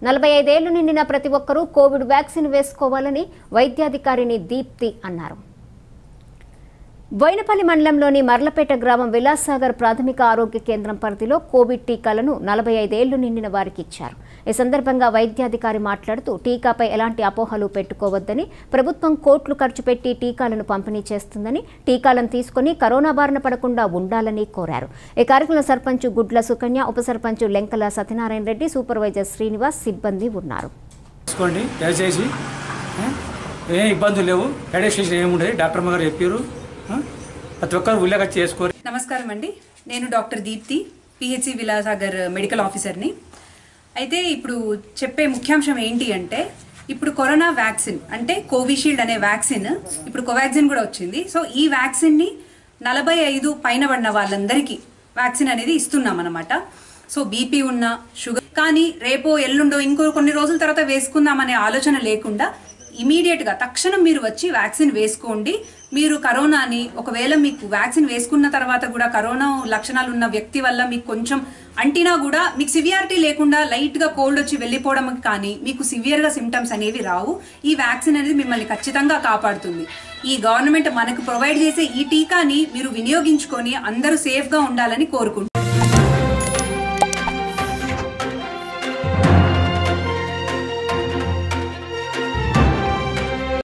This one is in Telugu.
నలభై ఐదేళ్లు నిండిన ప్రతి ఒక్కరూ కోవిడ్ వ్యాక్సిన్ వేసుకోవాలని వైద్యాధికారిని దీప్తి అన్నారు బోయినపల్లి మండలంలోని మర్లపేట గ్రామం విలాసాగర్ ప్రాథమిక ఆరోగ్య కేంద్రం పరిధిలో కోవిడ్ టీకాలను నలభై ఐదేళ్లు నిండిన వారికి ఇచ్చారు ఈ సందర్భంగా వైద్యాధికారి మాట్లాడుతూ టీకాపై ఎలాంటి అపోహలు పెట్టుకోవద్దని ప్రభుత్వం కోట్లు ఖర్చు పెట్టి టీకాలను పంపిణీ చేస్తుందని టీకాలను తీసుకుని కరోనా బారిన పడకుండా ఉండాలని కోరారు ఈ కార్యక్రమంలో సర్పంచ్ గుడ్ల సుకన్య ఉప సర్పంచ్ లెంకల సత్యనారాయణ రెడ్డి సూపర్వైజర్ శ్రీనివాస్ సిబ్బంది ఉన్నారు తీసుకోండి దయచేసి ఆ? ఏ ఇబ్బందులు లేవు పెడేషన్ ఏముండదు డాక్టర్ గారు చెప్పారు ఆ? ప్రతి ఒక్కరు ఉల్లేఖ చేసుకోరు నమస్కారం అండి నేను doctor Deepthi PHC Vilasagar medical ఆఫీసర్ని అయితే ఇప్పుడు చెప్పే ముఖ్యాంశం ఏంటి అంటే ఇప్పుడు కరోనా వ్యాక్సిన్ అంటే కోవిషీల్డ్ అనే వ్యాక్సిన్ ఇప్పుడు కోవాక్సిన్ కూడా వచ్చింది సో ఈ వ్యాక్సిన్ని నలభై ఐదు పైన పడిన వాళ్ళందరికీ వ్యాక్సిన్ అనేది ఇస్తున్నాం అనమాట సో బీపీ ఉన్న షుగర్ కానీ రేపో ఎల్లుండో ఇంకో కొన్ని రోజుల తర్వాత వేసుకుందాం అనే ఆలోచన లేకుండా ఇమీడియట్ గా తక్షణం మీరు వచ్చి వ్యాక్సిన్ వేసుకోండి మీరు కరోనాని ఒకవేళ మీకు వ్యాక్సిన్ వేసుకున్న తర్వాత కూడా కరోనా లక్షణాలు ఉన్న వ్యక్తి వల్ల మీకు కొంచెం అంటినా కూడా మీకు సివియారిటీ లేకుండా లైట్ గా కోల్డ్ వచ్చి వెళ్ళిపోవడం కానీ మీకు సివియర్ గా సిమ్టమ్స్ అనేవి రావు ఈ వ్యాక్సిన్ అనేది మిమ్మల్ని ఖచ్చితంగా కాపాడుతుంది ఈ గవర్నమెంట్ మనకు ప్రొవైడ్ చేసే ఈ టీకాని మీరు వినియోగించుకొని అందరూ సేఫ్ గా ఉండాలని కోరుకుంటున్నాను